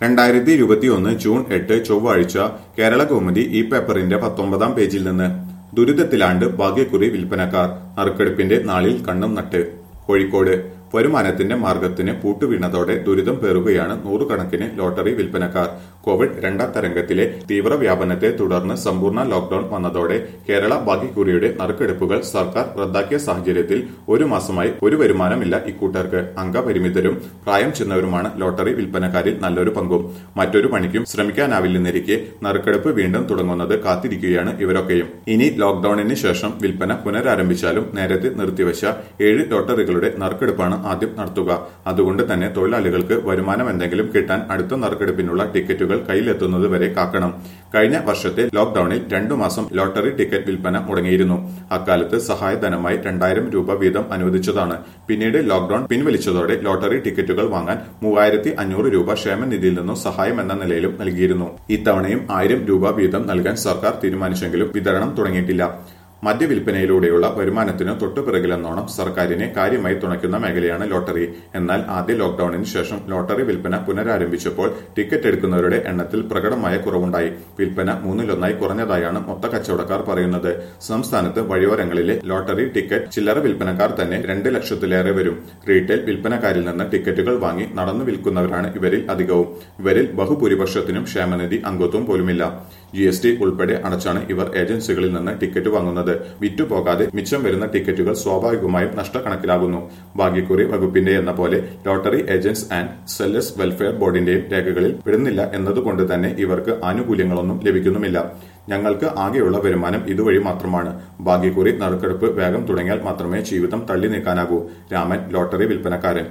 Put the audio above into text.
രണ്ടായിരത്തി ഇരുപത്തിയൊന്ന് ജൂൺ എട്ട് ചൊവ്വാഴ്ച കേരള കൗമുദി ഈ പേപ്പറിന്റെ പത്തൊമ്പതാം പേജിൽ നിന്ന് ദുരിതത്തിലാണ്ട് ഭാഗ്യക്കുറി വിൽപ്പനക്കാർ നറുക്കെടുപ്പിന്റെ നാളിൽ കണ്ണും നട്ട് കോഴിക്കോട് വരുമാനത്തിന്റെ മാർഗത്തിന് പൂട്ടുവീണതോടെ ദുരിതം പേറുകയാണ് നൂറുകണക്കിന് ലോട്ടറി വിൽപ്പനക്കാർ കോവിഡ് രണ്ടാം തരംഗത്തിലെ തീവ്ര വ്യാപനത്തെ തുടർന്ന് സമ്പൂർണ്ണ ലോക്ഡൌൺ വന്നതോടെ കേരള ഭാഗ്യക്കുറിയുടെ നറുക്കെടുപ്പുകൾ സർക്കാർ റദ്ദാക്കിയ സാഹചര്യത്തിൽ ഒരു മാസമായി ഒരു വരുമാനമില്ല ഇക്കൂട്ടർക്ക് അംഗപരിമിതരും പ്രായം ചെന്നവരുമാണ് ലോട്ടറി വിൽപ്പനക്കാരിൽ നല്ലൊരു പങ്കും മറ്റൊരു പണിക്കും ശ്രമിക്കാനാവില്ലെന്നിരിക്കെ നറുക്കെടുപ്പ് വീണ്ടും തുടങ്ങുന്നത് കാത്തിരിക്കുകയാണ് ഇവരൊക്കെയും ഇനി ലോക്ഡൌണിന് ശേഷം വിൽപ്പന പുനരാരംഭിച്ചാലും നേരത്തെ നിർത്തിവച്ച ഏഴ് ലോട്ടറികളുടെ നറുക്കെടുപ്പാണ് ആദ്യം നടത്തുക അതുകൊണ്ട് തന്നെ തൊഴിലാളികൾക്ക് വരുമാനം എന്തെങ്കിലും കിട്ടാൻ അടുത്ത നറുക്കെടുപ്പിനുള്ള ടിക്കറ്റുകൾ കയ്യിലെത്തുന്നത് വരെ കാക്കണം കഴിഞ്ഞ വർഷത്തെ ലോക്ഡൌണിൽ രണ്ടു മാസം ലോട്ടറി ടിക്കറ്റ് വിൽപ്പന മുടങ്ങിയിരുന്നു അക്കാലത്ത് സഹായധനമായി രണ്ടായിരം രൂപ വീതം അനുവദിച്ചതാണ് പിന്നീട് ലോക്ഡൌൺ പിൻവലിച്ചതോടെ ലോട്ടറി ടിക്കറ്റുകൾ വാങ്ങാൻ മൂവായിരത്തി അഞ്ഞൂറ് രൂപ ക്ഷേമനിധിയിൽ നിന്നും സഹായം എന്ന നിലയിലും നൽകിയിരുന്നു ഇത്തവണയും ആയിരം രൂപ വീതം നൽകാൻ സർക്കാർ തീരുമാനിച്ചെങ്കിലും വിതരണം തുടങ്ങിയിട്ടില്ല മദ്യവിൽപ്പനയിലൂടെയുള്ള വരുമാനത്തിന് തൊട്ടുപിറകിലെന്നോണം സർക്കാരിനെ കാര്യമായി തുണയ്ക്കുന്ന മേഖലയാണ് ലോട്ടറി എന്നാൽ ആദ്യ ലോക്ഡൌണിന് ശേഷം ലോട്ടറി വിൽപ്പന പുനരാരംഭിച്ചപ്പോൾ ടിക്കറ്റ് എടുക്കുന്നവരുടെ എണ്ണത്തിൽ പ്രകടമായ കുറവുണ്ടായി വിൽപ്പന മൂന്നിലൊന്നായി കുറഞ്ഞതായാണ് മൊത്ത കച്ചവടക്കാർ പറയുന്നത് സംസ്ഥാനത്ത് വഴിയോരങ്ങളിലെ ലോട്ടറി ടിക്കറ്റ് ചില്ലറ വിൽപ്പനക്കാർ തന്നെ രണ്ട് ലക്ഷത്തിലേറെ വരും റീറ്റെയിൽ വിൽപ്പനക്കാരിൽ നിന്ന് ടിക്കറ്റുകൾ വാങ്ങി നടന്നു വിൽക്കുന്നവരാണ് ഇവരിൽ അധികവും ഇവരിൽ ബഹുഭൂരിപക്ഷത്തിനും ക്ഷേമനിധി അംഗത്വം പോലുമില്ല ജി എസ് ടി ഉൾപ്പെടെ അടച്ചാണ് ഇവർ ഏജൻസികളിൽ നിന്ന് ടിക്കറ്റ് വാങ്ങുന്നത് വിറ്റുപോകാതെ മിച്ചം വരുന്ന ടിക്കറ്റുകൾ സ്വാഭാവികമായും നഷ്ടക്കണക്കിലാകുന്നു ഭാഗ്യക്കുറി വകുപ്പിന്റെ എന്ന പോലെ lottery agents and sellers welfare ബോർഡിന്റെയും രേഖകളിൽ പെടുന്നില്ല എന്നതുകൊണ്ട് തന്നെ ഇവർക്ക് ആനുകൂല്യങ്ങളൊന്നും ലഭിക്കുന്നുമില്ല ഞങ്ങൾക്ക് ആകെയുള്ള വരുമാനം ഇതുവഴി മാത്രമാണ് ഭാഗ്യക്കുറി നറുക്കെടുപ്പ് വേഗം തുടങ്ങിയാൽ മാത്രമേ ജീവിതം തള്ളി നീക്കാനാകൂ രാമൻ ലോട്ടറി വിൽപ്പനക്കാരൻ